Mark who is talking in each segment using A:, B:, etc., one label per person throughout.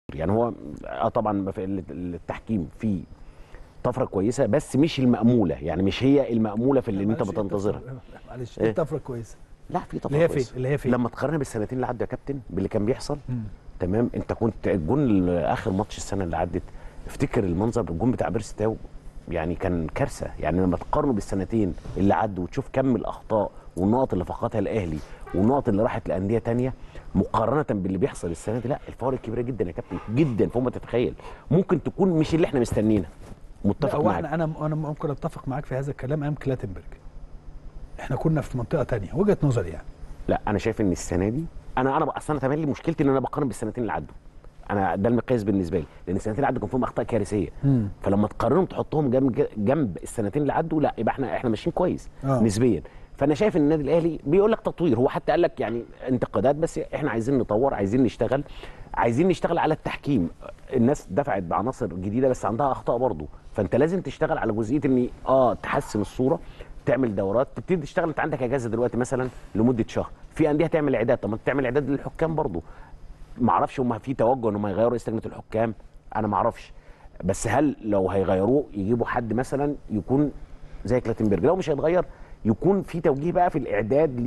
A: يعني هو اه طبعا في ال- التحكيم فيه طفره كويسه بس مش الماموله يعني مش هي الماموله في اللي انت
B: معلش، إيه
A: بتنتظرها
B: الطفرة- معلش
A: إيه؟
B: ايه الطفره كويسه
A: لا في طفره
B: اللي هي فين
A: كويسة.
B: اللي هي فين
A: لما تقارنها بالسنتين اللي عدوا يا كابتن باللي كان بيحصل
B: مم.
A: تمام انت كنت الجون اخر ماتش السنه اللي عدت افتكر المنظر الجون بتاع بيرستاو يعني كان كارثه يعني لما تقارنه بالسنتين اللي عدوا وتشوف كم الاخطاء والنقط اللي فقدها الاهلي والنقط اللي راحت لانديه تانية مقارنه باللي بيحصل السنه دي لا الفوارق كبيره جدا يا كابتن جدا فوق ما تتخيل ممكن تكون مش اللي احنا مستنينا
B: لا
A: متفق
B: هو
A: معاك
B: احنا انا انا ممكن اتفق معاك في هذا الكلام ايام كلاتنبرج احنا كنا في منطقه تانية وجهه نظري يعني
A: لا انا شايف ان السنه دي انا انا اصلا انا تملي مشكلتي ان انا بقارن بالسنتين اللي عدوا انا ده المقياس بالنسبه لي لان السنتين اللي عدوا كان فيهم اخطاء كارثيه
B: مم.
A: فلما تقارنهم تحطهم جنب جنب السنتين اللي عدوا لا يبقى احنا احنا ماشيين كويس
B: آه.
A: نسبيا فانا شايف ان النادي الاهلي بيقول لك تطوير هو حتى قال لك يعني انتقادات بس احنا عايزين نطور عايزين نشتغل عايزين نشتغل على التحكيم الناس دفعت بعناصر جديده بس عندها اخطاء برضه فانت لازم تشتغل على جزئيه ان اه تحسن الصوره تعمل دورات تبتدي تشتغل انت عندك اجازه دلوقتي مثلا لمده شهر في انديه تعمل اعداد طب ما انت تعمل اعداد للحكام برضه ما اعرفش هم في توجه ان هم يغيروا رئيس لجنه الحكام انا ما اعرفش بس هل لو هيغيروه يجيبوا حد مثلا يكون زي كلاتنبرج لو مش هيتغير يكون في توجيه بقى في الاعداد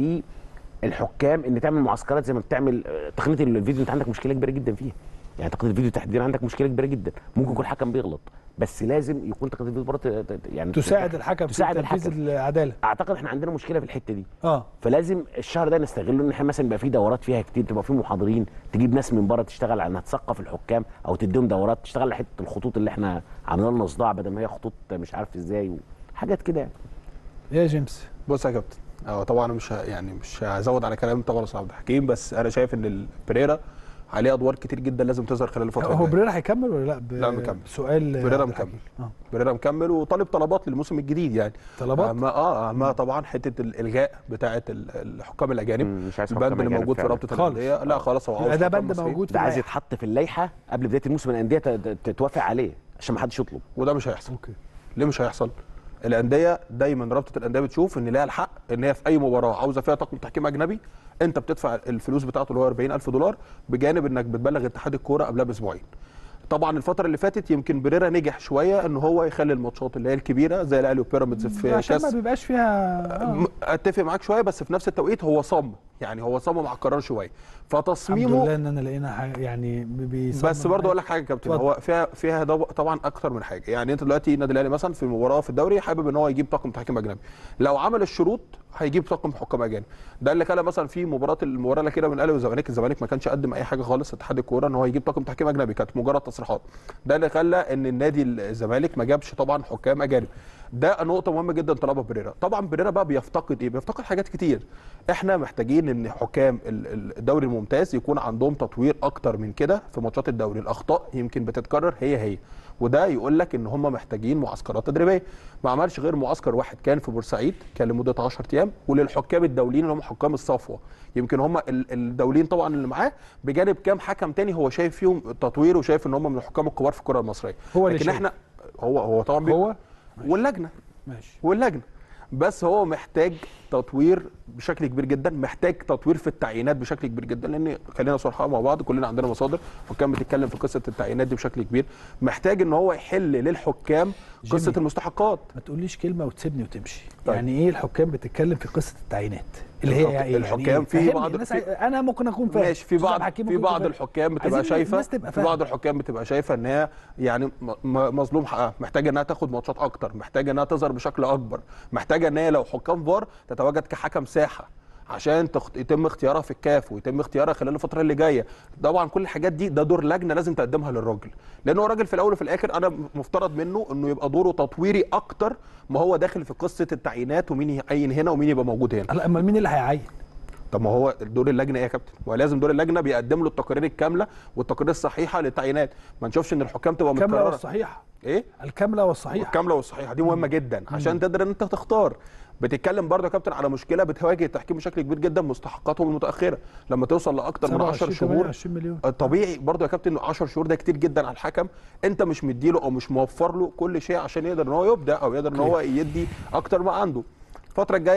A: للحكام ان تعمل معسكرات زي ما بتعمل آه، تقنيه الفيديو انت عندك مشكله كبيره جدا فيها يعني تقنيه الفيديو تحديدا عندك مشكله كبيره جدا ممكن يكون حكم بيغلط بس لازم يكون تقنيه الفيديو برضه ت- ت- يعني
B: تساعد الحكم في
A: تساعد
B: تنفيذ
A: الحكم
B: العداله
A: اعتقد احنا عندنا مشكله في الحته دي
B: اه
A: فلازم الشهر ده نستغله ان احنا مثلا يبقى في دورات فيها كتير تبقى في محاضرين تجيب ناس من بره تشتغل على انها تثقف الحكام او تديهم دورات تشتغل على حته الخطوط اللي احنا عاملين لنا صداع بدل ما هي خطوط مش عارف ازاي وحاجات كده يعني
B: يا جيمس
C: بص يا كابتن هو طبعا أنا مش ه- يعني مش هزود على كلام طبعا استاذ عبد الحكيم بس انا شايف ان ال- بريرا عليه ادوار كتير جدا لازم تظهر خلال الفتره
B: هو
C: الجايه
B: بريرا هيكمل ولا لا ب-
C: لا، مكمل.
B: سؤال
C: بريرا
B: عبد
C: مكمل.
B: الحكيم. اه
C: بريرا مكمل وطالب طلبات للموسم الجديد يعني
B: طلبات
C: اهمها اه اهمها طبعا حته الالغاء بتاعه ال- الحكام الاجانب
A: مم، مش عايز
C: البند
A: حكام
C: اللي
A: أجانب
C: موجود في
A: فعلا.
C: رابطه
B: خالص.
C: الانديه لا خلاص هو
B: يبقى
C: عاوز
B: ده
C: حكام
B: بند
C: مصريين.
B: موجود في
A: ده عايز
B: اللائحة.
A: يتحط في اللائحه قبل بدايه الموسم الانديه ت- ت- تتوافق عليه عشان ما حدش يطلب
C: وده مش هيحصل
B: اوكي
C: ليه مش هيحصل؟ الانديه دايما رابطه الانديه بتشوف ان ليها الحق ان هي في اي مباراه عاوزه فيها طاقم تحكيم اجنبي انت بتدفع الفلوس بتاعته اللي هو 40000 دولار بجانب انك بتبلغ اتحاد الكوره قبلها باسبوعين. طبعا الفتره اللي فاتت يمكن بريرا نجح شويه ان هو يخلي الماتشات اللي هي الكبيره زي الاهلي وبيراميدز في
B: عشان ما
C: كاس
B: بيبقاش فيها آه.
C: م- اتفق معاك شويه بس في نفس التوقيت هو صمم يعني هو صمم على القرار شويه
B: الحمد
C: فتصميمه
B: لله ان انا لقينا حاجة يعني بيصمم
C: بس برضه اقول لك حاجه يا كابتن
B: اتفضل.
C: هو فيها فيها ده طبعا اكتر من حاجه يعني انت دلوقتي النادي الاهلي مثلا في مباراه في الدوري حابب ان هو يجيب طاقم تحكيم اجنبي لو عمل الشروط هيجيب طاقم حكام اجانب ده اللي خلى مثلا في مباراه المباراه الاخيره من الاهلي والزمالك الزمالك ما كانش قدم اي حاجه خالص اتحاد الكوره ان هو يجيب طاقم تحكيم اجنبي كانت مجرد تصريحات ده اللي خلى ان النادي الزمالك ما جابش طبعا حكام اجانب ده نقطه مهمه جدا طلبها بريرا طبعا بريرا بقى بيفتقد ايه بيفتقد حاجات كتير احنا محتاجين ان حكام ال- ال- الدوري الممتاز يكون عندهم تطوير اكتر من كده في ماتشات الدوري الاخطاء يمكن بتتكرر هي هي وده يقول لك ان هم محتاجين معسكرات تدريبيه ما عملش غير معسكر واحد كان في بورسعيد كان لمده 10 ايام وللحكام الدوليين اللي هم حكام الصفوه يمكن هم ال- الدوليين طبعا اللي معاه بجانب كام حكم تاني هو شايف فيهم تطوير وشايف ان هم من الحكام الكبار في الكره المصريه
B: هو اللي
C: لكن
B: شايف.
C: احنا هو هو طبعا بي-
B: هو
C: واللجنه
B: ماشي
C: واللجنه بس هو محتاج تطوير بشكل كبير جدا محتاج تطوير في التعيينات بشكل كبير جدا لان خلينا صراحه مع بعض كلنا عندنا مصادر حكام بتتكلم في قصه التعيينات دي بشكل كبير محتاج ان هو يحل للحكام قصه
B: جيمي.
C: المستحقات
B: ما تقوليش كلمه وتسيبني وتمشي
C: طيب.
B: يعني ايه الحكام بتتكلم في قصه التعيينات اللي هي
C: الحك-
B: يعني
C: الحكام
B: يعني
C: في
B: فهمني،
C: بعض-
B: الناس
C: في-
B: انا ممكن اكون فاهم
C: ماشي في
B: أستاذ
C: بعض
B: عبد الحكيم
C: في
B: ممكن
C: بعض
B: يكون
C: الحكام بتبقى
B: عايزين
C: شايفه
B: الناس تبقى
C: في بعض
B: فاهمة.
C: الحكام بتبقى شايفه ان هي يعني م- م- مظلوم حقها محتاجه انها تاخد ماتشات اكتر محتاجه انها تظهر بشكل اكبر محتاجه ان هي لو حكام فار تتواجد كحكم ساحه عشان تخت... يتم اختيارها في الكاف ويتم اختيارها خلال الفتره اللي جايه طبعا كل الحاجات دي ده دور لجنه لازم تقدمها للراجل لان هو راجل في الاول وفي الاخر انا مفترض منه انه يبقى دوره تطويري اكتر ما هو داخل في قصه التعيينات ومين يعين هنا ومين يبقى موجود هنا
B: لا امال مين اللي هيعين
C: طب ما هو دور اللجنه ايه يا كابتن؟ ما هو لازم دور اللجنه بيقدم له التقارير الكامله والتقارير الصحيحه للتعيينات، ما نشوفش ان الحكام تبقى
B: الكامله
C: متكرره
B: والصحيحه
C: ايه؟
B: الكامله والصحيحه
C: الكامله والصحيحه دي مهمه جدا عشان تقدر ان انت تختار بتتكلم برضه يا كابتن على مشكله بتواجه التحكيم بشكل كبير جدا مستحقاتهم المتاخره لما توصل لاكتر من 10
B: 27
C: شهور
B: 28 مليون
C: طبيعي برضه يا كابتن 10 شهور ده كتير جدا على الحكم انت مش مديله او مش موفر له كل شيء عشان يقدر ان هو يبدا او يقدر ان هو يدي اكتر ما عنده الفتره الجايه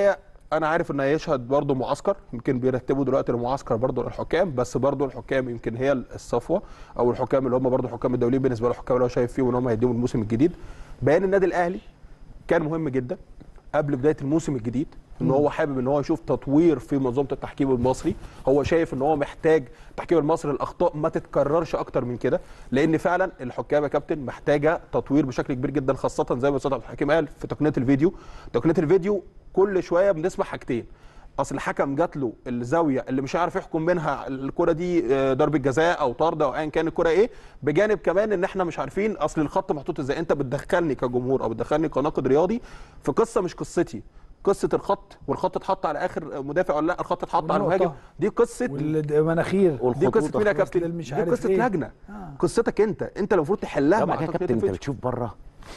C: انا عارف ان هيشهد برضه معسكر يمكن بيرتبوا دلوقتي المعسكر برضه للحكام بس برضه الحكام يمكن هي الصفوه او الحكام اللي هم برضه الحكام الدوليين بالنسبه للحكام اللي هو شايف فيهم ان هم هيديهم الموسم الجديد بيان النادي الاهلي كان مهم جدا قبل بدايه الموسم الجديد ان هو حابب ان هو يشوف تطوير في منظومه التحكيم المصري هو شايف ان هو محتاج التحكيم المصري الاخطاء ما تتكررش اكتر من كده لان فعلا الحكام يا كابتن محتاجه تطوير بشكل كبير جدا خاصه زي ما استاذ عبد الحكيم قال في تقنيه الفيديو تقنيه الفيديو كل شويه بنسمع حاجتين اصل الحكم جات له الزاويه اللي مش عارف يحكم منها الكره دي آه، ضربه جزاء او طرد او ايا كان الكره ايه بجانب كمان ان احنا مش عارفين اصل الخط محطوط ازاي انت بتدخلني كجمهور او بتدخلني كناقد رياضي في قصه مش قصتي قصه الخط والخط اتحط على اخر مدافع ولا لا الخط اتحط على
B: والنقطة.
C: المهاجم دي قصه
B: والمناخير
C: دي
A: والخطوط
C: قصه مين يا
B: أصل
C: كابتن
B: مش
C: دي
B: عارف
C: قصه
B: إيه.
C: لجنه
B: آه.
C: قصتك انت انت اللي المفروض تحلها
A: طبعا
C: مع
A: كده
C: تقنية
A: كابتن انت
C: الفيديو.
A: بتشوف بره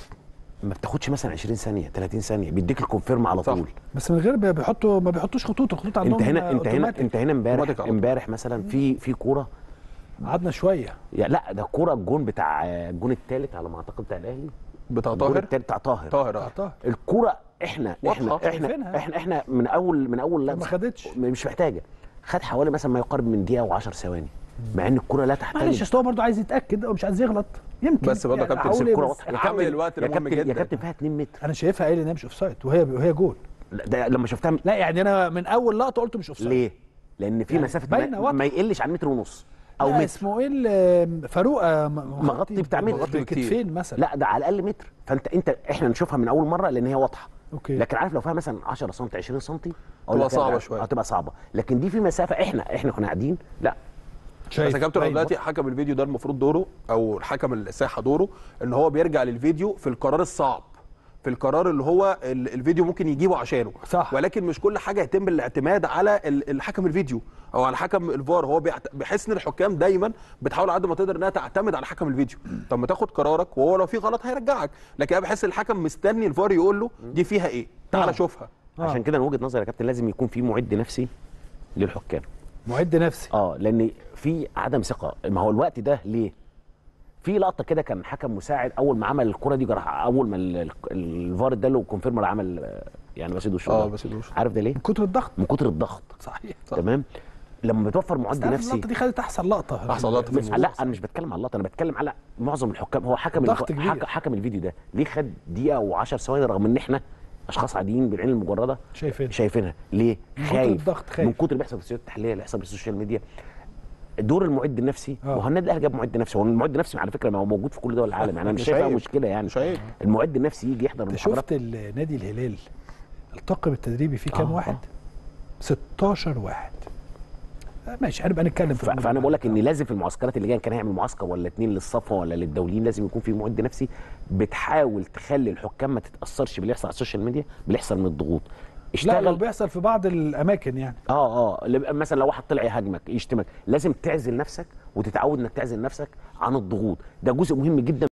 A: ما بتاخدش مثلا 20 ثانيه 30 ثانيه بيديك الكونفيرم على
C: صح.
A: طول
B: بس من غير ما بيحطوا ما بيحطوش خطوط الخطوط عندهم
A: انت هنا انت هنا
B: أوتوماتيك.
A: انت هنا امبارح
C: أوتوماتيك على طول.
A: امبارح مثلا في في كوره
B: قعدنا شويه
A: يا لا ده كوره الجون بتاع الجون الثالث على ما اعتقد بتاع الاهلي
C: بتاع
A: الجون
C: طاهر
A: الثالث بتاع طاهر
C: طاهر آه.
B: قطعتها.
A: الكوره احنا احنا
C: واضحة.
A: احنا
B: شايفينها.
A: احنا احنا من اول من اول
B: ما
A: لمسه
B: خدتش.
A: م- مش محتاجه خد حوالي مثلا ما يقارب من دقيقه و10 ثواني مع ان الكوره لا تحتاج
B: معلش اصل هو برضه عايز يتاكد او مش عايز يغلط يمكن
C: بس برضه يا كابتن
B: أحاول
A: الكوره
B: بس
A: واضحه يا
C: عامل
A: كابتن
C: الوقت
A: يا
C: ده مهم
A: كابتن يا
C: جدا.
A: كابتن فيها 2 متر
B: انا شايفها قايل انها مش اوف سايد وهي وهي جول
A: لا، ده لما شفتها
B: لا يعني انا من اول لقطه قلت مش اوف سايد
A: ليه؟ لان في
B: يعني
A: مسافه
B: باينة
A: ما,
B: واضحة.
A: ما يقلش عن متر ونص او
B: لا
A: متر
B: اسمه ايه ال- فاروق آه، م-
A: مغطي بتاع متر.
C: مغطي بكتير.
B: كتفين مثلا
A: لا ده على الاقل متر فانت انت احنا نشوفها من اول مره لان هي واضحه
B: أوكي.
A: لكن عارف لو فيها مثلا 10 سم 20 سم
C: تبقى صعبة شوية.
A: هتبقى صعبه لكن دي في مسافه احنا احنا كنا قاعدين لا
C: بس يا كابتن هو
B: باين
C: دلوقتي حكم الفيديو ده المفروض دوره او الحكم الساحه دوره ان هو بيرجع للفيديو في القرار الصعب في القرار اللي هو ال- الفيديو ممكن يجيبه عشانه
B: صح.
C: ولكن مش كل حاجه يتم الاعتماد على ال- الحكم الفيديو او على حكم الفار هو بيعت- بيحس ان الحكام دايما بتحاول على قد ما تقدر انها تعتمد على حكم الفيديو طب ما تاخد قرارك وهو لو في غلط هيرجعك لكن انا بحس الحكم مستني الفار يقول له دي فيها ايه تعال
B: آه.
C: شوفها
B: آه.
A: عشان كده من وجهه نظري يا كابتن لازم يكون في معد نفسي للحكام
B: معد نفسي
A: اه لان في عدم ثقه ما هو الوقت ده ليه في لقطه كده كان حكم مساعد اول ما عمل الكره دي جرح اول ما ال- ال- الفار اداله كونفيرمر عمل آه، يعني بسيد وشه
C: اه
A: ده.
C: بس يدوش.
A: عارف ده ليه
B: من كتر الضغط
A: من كتر الضغط
B: صحيح
A: تمام لما بتوفر
B: بس
A: معد
B: عارف
A: نفسي
B: اللقطه دي خدت احسن لقطه
C: أحسن لقطة في
A: بس لا انا مش بتكلم على اللقطه انا بتكلم على معظم الحكام هو حكم
B: ضغط
A: الف...
B: كبير.
A: حك... حكم الفيديو ده ليه خد دقيقه و10 ثواني رغم ان احنا اشخاص عاديين بالعين المجرده
B: شايفين.
A: شايفينها ليه
B: من كتر
A: خايف
B: الضغط خايف.
A: من كتر اللي بيحصل في السوشيال التحليليه اللي بيحصل في السوشيال ميديا دور المعد النفسي
B: آه.
A: ما هو النادي الاهلي جاب معد نفسي هو المعد النفسي على فكره ما هو موجود في كل دول العالم يعني انا مش
C: مش
A: شايفها
C: عيب.
A: مشكله يعني
C: مش عيب.
A: المعد النفسي يجي يحضر
B: انت
A: المحاضرات
B: شفت ال- نادي الهلال الطاقم التدريبي فيه كام
A: آه،
B: واحد؟
A: آه.
B: 16 واحد آه، ماشي هنبقى نتكلم في
A: ف-
B: الموضوع
A: فانا
B: ده.
A: بقول لك ان لازم في المعسكرات اللي جايه كان هيعمل معسكر ولا اتنين للصفوه ولا للدوليين لازم يكون في معد نفسي بتحاول تخلي الحكام ما تتاثرش باللي يحصل على السوشيال ميديا باللي يحصل من الضغوط
B: لا لو
A: اشتغل
B: بيحصل في بعض الاماكن يعني
A: اه اه اللي بقى مثلا لو واحد طلع يهاجمك يشتمك لازم تعزل نفسك وتتعود انك تعزل نفسك عن الضغوط ده جزء مهم جدا